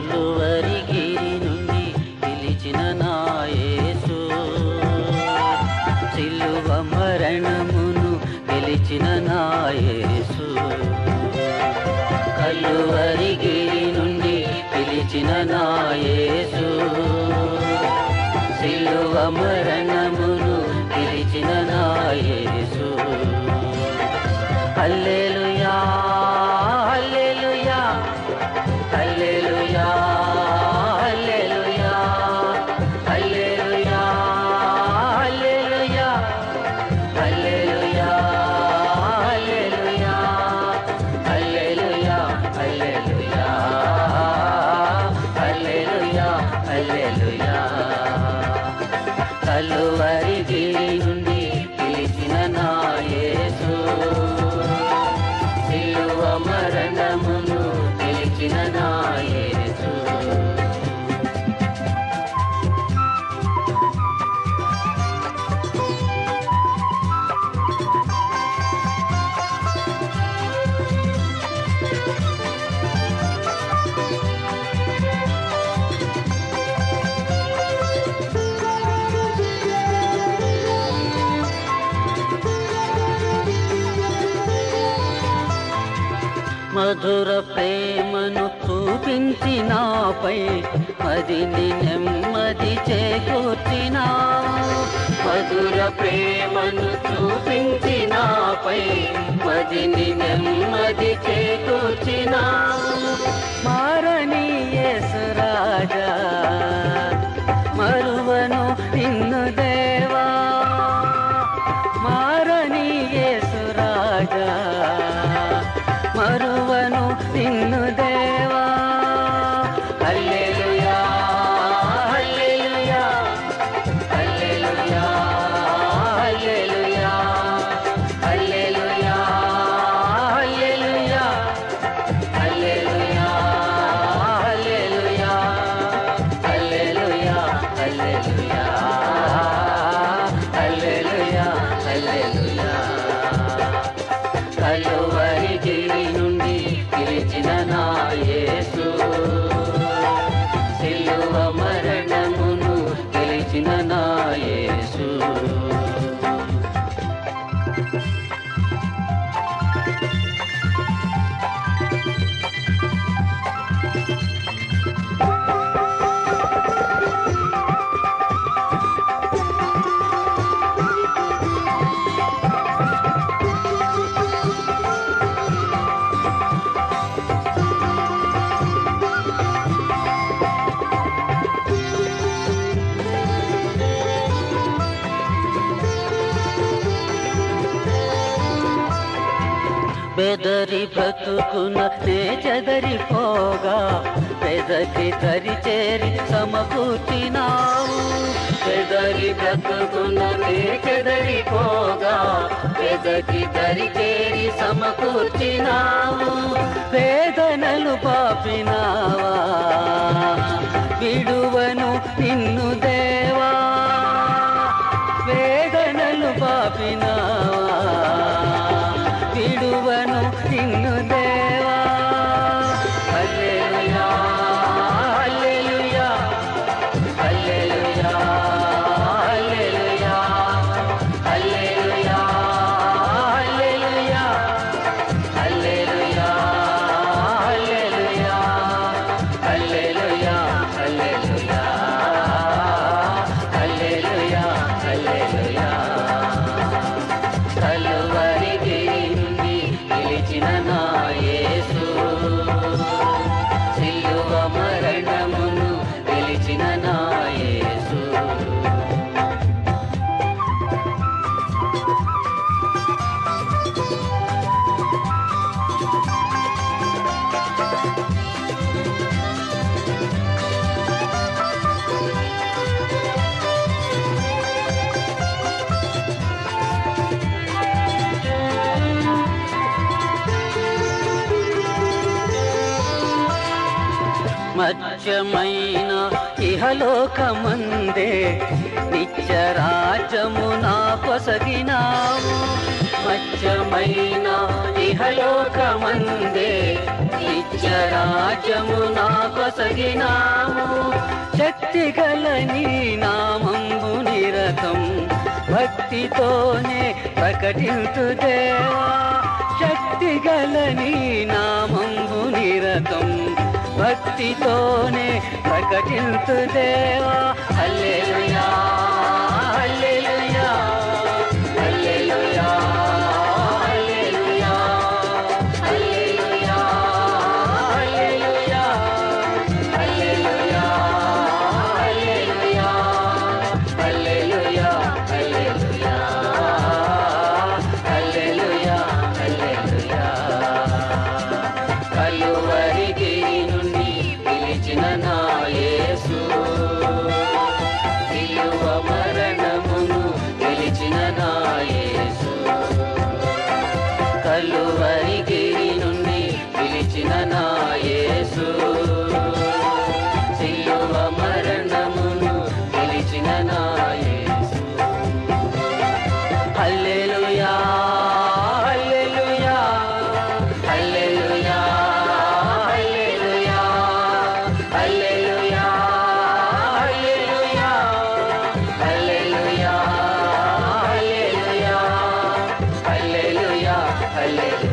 కలువరిగిరి నుండి పిలిచిన నాయసు సిలువ మరణమును గెలిచిన నాయసు కలువరిగిరి నుండి పిలిచిన నాయసు సిలువ మరణమును పిలిచిన నాయసు హల్లెలూయా హల్లెలూయా హల్లెలూయా హల్లెలూయా హల్లెలూయా హల్లెలూయా హల్లెలూయా హల్లెలూయా హల్లెలూయా హల్లెలూయా హల్లెలూయా హల్లెలూయా కలువరిగిరి నుండి పిలిచిన నా యేసు సిలువ మరణమును పిలిచిన నా యేసు మధుర ప్రేమను చూపించి నాపై మదిని నెమ్మది చేకూర్చినావు మధుర ప్రేమను చూపించి నాపై మదిని నెమ్మది చేకూర్చినావు మారని యేసు రాజా మరువను నిన్ను దేవా మారని యేసు రాజా మరువను నిన్ను దేవా హల్లెలూయా హల్లెలూయా హల్లెలూయా హల్లెలూయా హల్లెలూయా హల్లెలూయా హల్లెలూయా హల్లెలూయా హల్లెలూయా హల్లెలూయా హల్లెలూయా హల్లెలూయా కలువరి గిరి నుండి పిలిచిన నా యేసు సిలువ మరణమును గెలిచిన నా యేసు బెదరి బ్రతుకున నే చెదరిపోగా పెదకి దరి చేరి సమకూర్చినావు పెదరి బ్రతుకున నే చెదరిపోగా పెదకి దరి చేరి సమకూర్చినావు వేదనలు పాపినావా విడువను నిన్ను దేవా వేదనలు పాపినావా విడువను నిన్ను దేవా హల్లెలూయా హల్లెలూయా హల్లెలూయా హల్లెలూయా హల్లెలూయా హల్లెలూయా హల్లెలూయా హల్లెలూయా హల్లెలూయా హల్లెలూయా హల్లెలూయా కలువరి గిరి నుండి పిలిచిన నా యేసు సిలువ మరణమును పిలిచిన నా యేసు మధ్యమైన ఇహలోకమందే నిత్య రాజ్యము నా కొసగినావు మత్స్యమైన ఇహలోకమందే నిత్యరాజ్యము నా కొసగినాము శక్తి గల నీ నామంబు నిరతం భక్తితోనే ప్రకటింతు దేవా శక్తి గల నీ నామంబు నిరతం భక్తితోనే ప్రకటింతు దేవా హల్లెలూయా హల్లెలూయా హల్లెలూయా హల్లెలూయా హల్లెలూయా హల్లెలూయా హల్లెలూయా హల్లెలూయా హల్లెలూయా హల్లెలూయా హల్లెలూయా కలువరికి నుండి పిలిచిన నా యేసు సిలువ మరణమును పిలిచిన నా యేసు కలువరికి నుండి పిలిచిన నా యేసు సిలువ మరణమును పిలిచిన నా యేసు హల్లెలూయా హల్లెలూయా హల్లెలూయా హల్లెలూయా హల్లెలూయా హల్లెలూయా హల్లెలూయా హల్లెలూయా హల్లెలూయా హల్లెలూయా